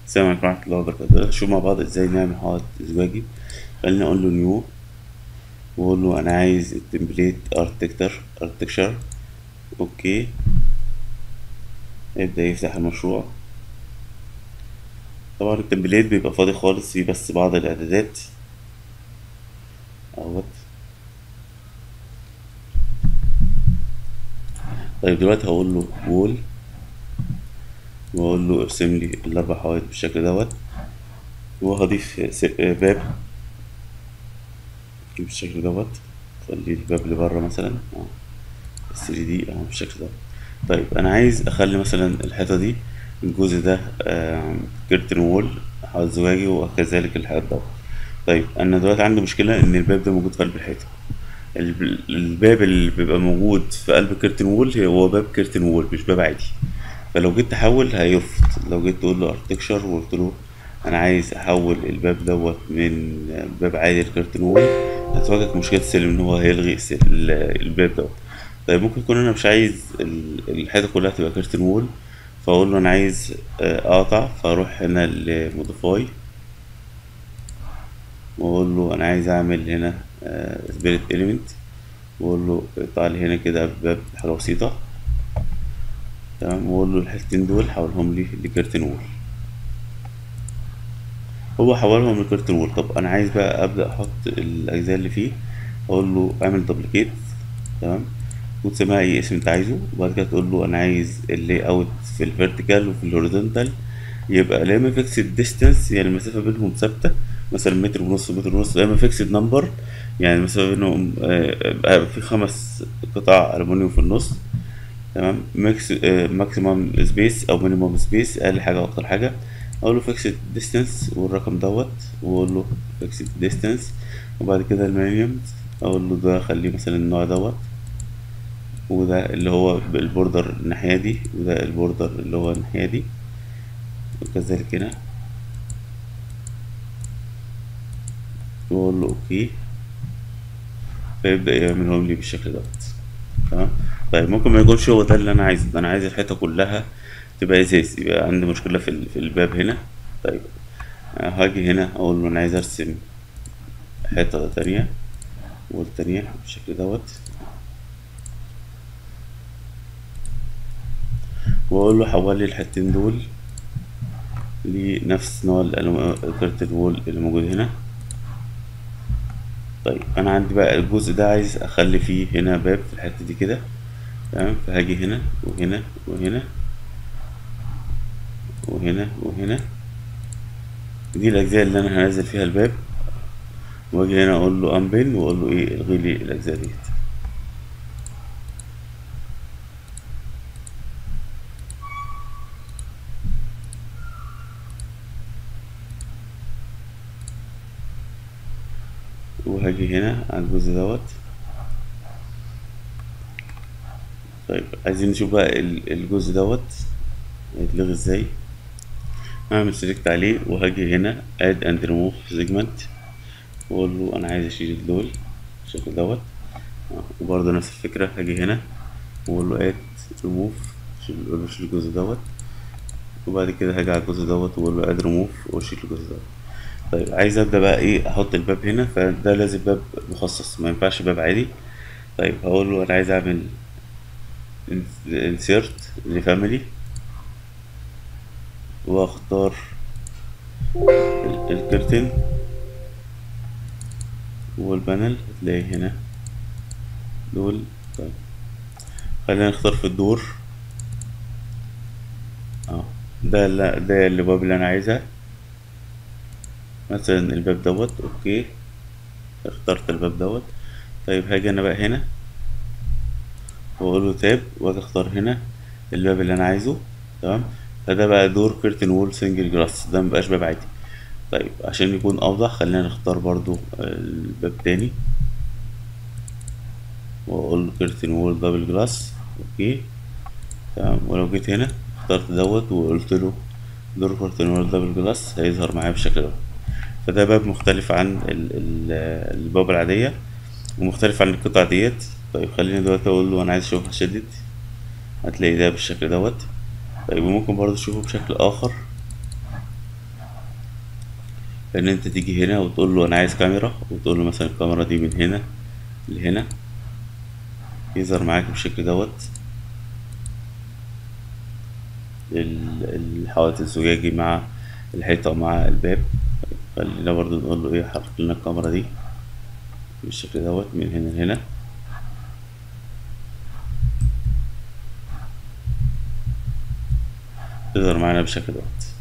السلام عليكم ورحمة الله وبركاته نشوف مع بعض ازاي نعمل حائط زجاجي خلينا اقول له نيو واقول له انا عايز التمبليت اركتكتر اركتكشر اوكي يبدأ يفتح المشروع طبعا التمبليت بيبقى فاضي خالص فيه بس بعض الاعدادات اهوت طيب دلوقتي هقول له وول واقول له ارسم لي الاربع حوائط بالشكل دوت وهضيف س- باب بالشكل دوت خلي الباب اللي بره مثلا اه الثري دي اه بالشكل دوت طيب انا عايز اخلي مثلا الحيطه دي الجزء ده كيرتن وول حائط زجاجي وكذلك الحائط دوت طيب انا دلوقتي عندي مشكله ان الباب ده موجود في قلب الحيطه الب- الباب اللي بيبقى موجود في قلب كيرتن وول هو باب كيرتن وول مش باب عادي فلو جيت تحول هيرفض لو جيت تقول له اركتكشر وقلت له انا عايز احول الباب دوت من باب عادي لكرتون وول هتواجهك مشكله السلم ان هو هيلغي الس- ال- الباب دوت طيب ممكن يكون انا مش عايز ال- الحيطه كلها تبقى كرتون وول فاقول له انا عايز آه، اقطع فاروح هنا لموديفاي واقول له انا عايز اعمل هنا سبيريت اليمنت واقول له اقطع لي هنا كده باب حاجه بسيطه تمام واقول له الحتتين دول حولهم لي لكرتون وول هو حولهم لكرتون وول طب انا عايز بقى ابدا احط الاجزاء اللي فيه اقول له اعمل دوبليكيت تمام وتسميها اي اسم انت عايزه وبعد كده تقول له انا عايز اللي اوت في الفيرتيكال وفي الهوريزونتال يبقى لا اما فيكسد ديستانس يعني المسافه بينهم ثابته مثلا متر ونص متر ونص لا اما فيكسد نمبر يعني المسافه بينهم آه، آه، في خمس قطع الومنيوم في النص تمام ماكس ماكسيمم سبيس او مينيمم سبيس اقل حاجه واكتر حاجه اقول له فيكسد ديستانس والرقم دوت واقول له فيكسد ديستانس وبعد كده المينيمم اقول له ده خليه مثلا النوع دوت وده اللي هو البوردر الناحيه دي وده البوردر اللي هو الناحيه دي وكذلك هنا واقول له اوكي فيبدأ يعملهم لي بالشكل دوت تمام طيب ممكن ما يكونش هو ده اللي انا عايزه ده انا عايز الحيطه كلها تبقى ازاز يبقى عندي مشكله في ال- في الباب هنا طيب آه، هاجي هنا اقول له انا عايز ارسم حيطه تانية والتانية بالشكل دوت واقول له حول لي الحتتين دول لنفس نوع الكارت وول اللي موجود هنا طيب انا عندي بقى الجزء ده عايز اخلي فيه هنا باب في الحته دي كده تمام فهاجي هنا وهنا وهنا وهنا وهنا دي الاجزاء اللي انا هنزل فيها الباب واجي هنا اقول له انبن واقول له ايه الغي لي الاجزاء ديت وهاجي هنا على الجزء دوت طيب عايزين نشوف بقى ال- الجزء دوت هيتلغي ازاي هعمل سيلكت عليه وهاجي هنا اد اند ريموف سيجمنت واقول له انا عايز اشيل دول بالشكل دوت آه، وبرضه نفس الفكرة هاجي هنا واقول له اد ريموف شيل اقول له شيل الجزء دوت وبعد كده هاجي على الجزء دوت واقول له اد ريموف واشيل الجزء دوت طيب عايز ابدا بقى ايه احط الباب هنا فده لازم باب مخصص ما ينفعش باب عادي طيب هقول له انا عايز اعمل انسيرت لفاميلي واختار ال- الكرتن والبانل هتلاقي هنا دول طيب خلينا نختار في الدور اه ده اللي ده الباب اللي انا عايزها مثلا الباب دوت اوكي اخترت الباب دوت طيب هاجي انا بقى هنا واقول له تاب واجي اختار هنا الباب اللي انا عايزه تمام فده بقى دور كيرتن وول سنجل جلاس ده مبقاش باب عادي طيب عشان يكون اوضح خلينا نختار برضو الباب تاني واقول له كيرتن وول دبل جلاس اوكي تمام ولو جيت هنا اخترت دوت وقلت له دور كيرتن وول دبل جلاس هيظهر معايا بالشكل ده فده باب مختلف عن ال- ال- الباب العادية ومختلف عن القطع ديت طيب خليني دلوقتي اقول له انا عايز اشوفها شدت هتلاقي ده بالشكل دوت طيب وممكن برضه تشوفه بشكل اخر ان انت تيجي هنا وتقول له انا عايز كاميرا وتقول له مثلا الكاميرا دي من هنا لهنا يظهر معاك بالشكل دوت ال- الحائط الزجاجي مع الحيطة ومع الباب خلينا برضو نقول له ايه حرك لنا الكاميرا دي بالشكل دوت من هنا لهنا تظهر معانا بالشكل دوت